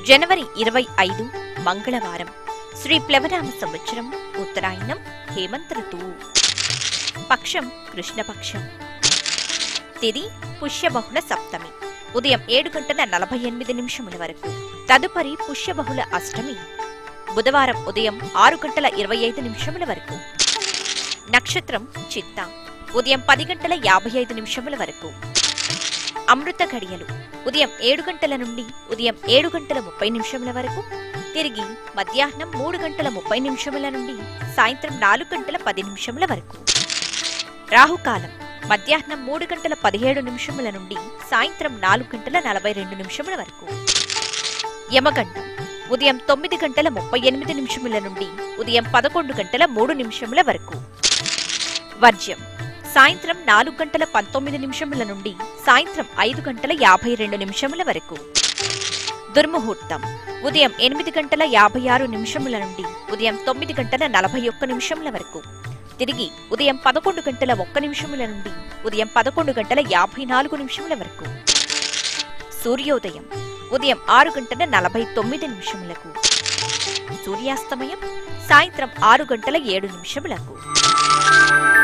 జనవరి ఇరవై ఐదు మంగళవారం శ్రీ ప్లవనామ సంవత్సరం ఉత్తరాయణం హేమంత ఋతువు పక్షం కృష్ణపక్షం తిది పుష్యబహుళ సప్తమి ఉదయం ఏడు గంటల నలభై ఎనిమిది నిమిషముల వరకు తదుపరి పుష్యబహుళ అష్టమి బుధవారం ఉదయం ఆరు గంటల ఇరవై ఐదు నిమిషముల వరకు నక్షత్రం చిత్త ఉదయం పది గంటల యాభై ఐదు నిమిషముల వరకు అమృత గడియలు ఉదయం ఏడు గంటల నుండి ఉదయం ఏడు గంటల ముప్పై నిమిషముల వరకు తిరిగి మధ్యాహ్నం మూడు గంటల ముప్పై నిమిషముల నుండి సాయంత్రం నాలుగు గంటల పది నిమిషముల వరకు రాహుకాలం మధ్యాహ్నం మూడు గంటల పదిహేడు నిమిషముల నుండి సాయంత్రం నాలుగు గంటల నలభై రెండు నిమిషముల వరకు యమగండం ఉదయం తొమ్మిది గంటల ముప్పై ఎనిమిది నిమిషముల నుండి ఉదయం పదకొండు గంటల మూడు నిమిషముల వరకు వర్జ్యం సాయంత్రం నాలుగు గంటల పంతొమ్మిది నిమిషముల నుండి సాయంత్రం ఐదు గంటల యాభై రెండు నిమిషముల వరకు దుర్ముహూర్తం ఉదయం ఎనిమిది గంటల యాభై ఆరు నిమిషముల నుండి ఉదయం తొమ్మిది గంటల నలభై ఒక్క నిమిషముల వరకు తిరిగి ఉదయం పదకొండు గంటల ఒక్క నిమిషముల నుండి ఉదయం పదకొండు గంటల యాభై నాలుగు నిమిషముల వరకు సూర్యోదయం ఉదయం ఆరు గంటల నలభై తొమ్మిది నిమిషములకు సూర్యాస్తమయం సాయంత్రం ఆరు గంటల ఏడు నిమిషములకు